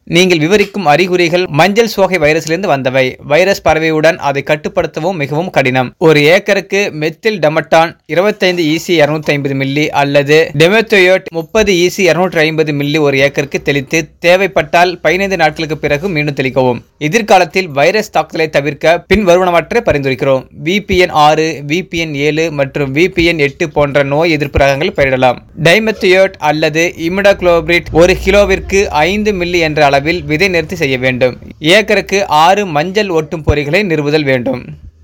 நீங்கள் விவரிக்கும் அறிகுறிகள் மஞ்சள் சோகை வைரஸிலிருந்து வந்தவை வைரஸ் பரவியவுடன் அதை கட்டுப்படுத்தவும் மிகவும் கடினம் ஒரு ஏக்கருக்கு மெத்தில் டமட்டான் இருபத்தைந்து ஈசி இருநூத்தி ஐம்பது மில்லி அல்லது டெமெத்தோயோட் முப்பது ஈசி இருநூற்றி ஐம்பது மில்லி ஒரு ஏக்கருக்கு தெளித்து தேவைப்பட்டால் பதினைந்து நாட்களுக்கு பிறகு மீண்டும் தெளிக்கவும் எதிர்காலத்தில் வைரஸ் தாக்குதலை தவிர்க்க பின் வருவனவற்றை பரிந்துரைக்கிறோம் விபிஎன் ஆறு விபிஎன் ஏழு மற்றும் விபிஎன் எட்டு போன்ற நோய் எதிர்ப்பு ரகங்கள் பயிரிடலாம் டைமெத்தியோட் அல்லது இமிடாக்ளோபிரிட் ஒரு கிலோவிற்கு ஐந்து மில்லி என்ற அளவில் விதை நிறுத்தி செய்ய வேண்டும் ஏக்கருக்கு ஆறு மஞ்சள் ஒட்டும் பொறிகளை நிறுவுதல் வேண்டும்